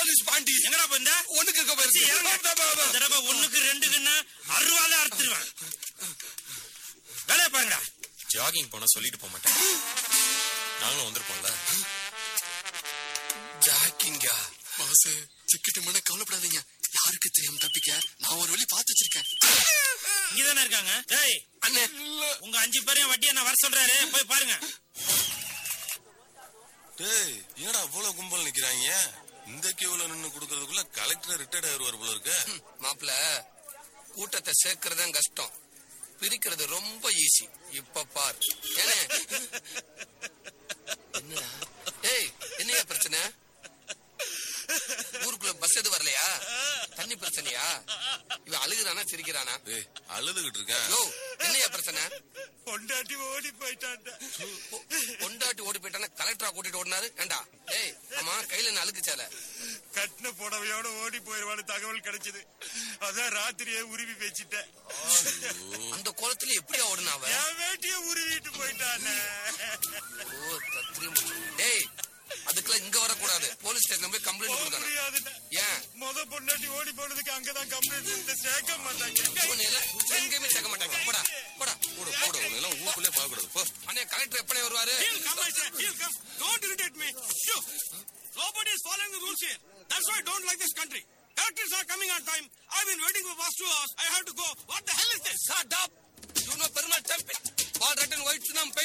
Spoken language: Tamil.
போலீஸ் பாண்டி எங்கடா போயிருந்த ஒண்ணுக்கு இருக்க சீ, இறங்கு. இந்த போயிருக்கு தடவை ஒண்ணுக்கு ரெண்டுக்குன்னா அருவால அறுத்துருவேன் வேலையை பாருங்கடா ஜாகிங் போனா சொல்லிட்டு போக மாட்டேன் நாங்களும் வந்திருப்போம்ல ஜாக்கிங்கா பாஸ் சிக்கிட்டு முன்ன கவலைப்படாதீங்க யாருக்கு தெரியாம தப்பிக்க நான் ஒரு வழி பார்த்து வச்சிருக்கேன் இங்கதானே இருக்காங்க டேய் அண்ணே உங்க அஞ்சு பேரையும் வட்டியை நான் வர சொல்றாரு போய் பாருங்க டேய் ஏடா அவ்வளவு கும்பல் நிக்கிறாங்க இந்த கியூல நின்னு குடுக்கறதுக்குள்ள கலெக்டர் ரிட்டையர்ட் ஆயிருவார் போல இருக்கு மாப்பிள கூட்டத்தை சேர்க்கறது கஷ்டம் பிரிக்கிறது ரொம்ப ஈஸி இப்ப பார் ஏனே என்னடா ஏய் என்னையா பிரச்சனை ஊருக்குள்ள பஸ் எது வரலையா தண்ணி பிரச்சனையா இவன் அழுகுறானா சிரிக்கிறானா டேய் அழுதுகிட்டு இருக்கேன் யோ என்னையா பிரச்சனை பொண்டாட்டி ஓடி போயிட்டான் பொ- பொண்டாட்டி ஓடி போயிட்டானா கலெக்டரா கூட்டிட்டு ஓடினாரு ஏண்டா ஏய் ஆமா கையில என்ன அழுக்கு சேலை கட்டின புடவையோட ஓடி போயிருவான்னு தகவல் கிடைச்சது அதான் ராத்திரியே உருவி பேசிட்டேன் அந்த கோலத்துல எப்படியா ஓடுனா அவ என் வேட்டிய உருவிட்டு போயிட்டானே ஓ தத்ரீம் டேய் அதுக்கெல்லாம் இங்க வரக்கூடாது போலீஸ் ஸ்டேஷன் போய் கம்ப்ளைண்ட் கொடுக்கணும் முடியாதுண்ணே ஏன் முத பொண்டாட்டி ஓடி போனதுக்கு அங்கதான் கம்ப்ளைண்ட் சேர்க்க மாட்டாங்க இவனை எல்லாம் எங்கேயுமே சேர்க்க மாட்டாங்க போடா போடா கூட கூட உன்னை எல்லாம் ஊருக்குள்ளே பார்க்க கூடாது போ அண்ணே கலெக்டர் எப்பனே வருவாரு He'll come, I said. He'll come. Don't irritate me. Shoo. Nobody is following the rules here. That's why I don't like this country. Collectors are coming on time. I've been waiting for past two hours. I have to go. What the hell is this? Shut up! You know Perumal temple. All red and white tsunami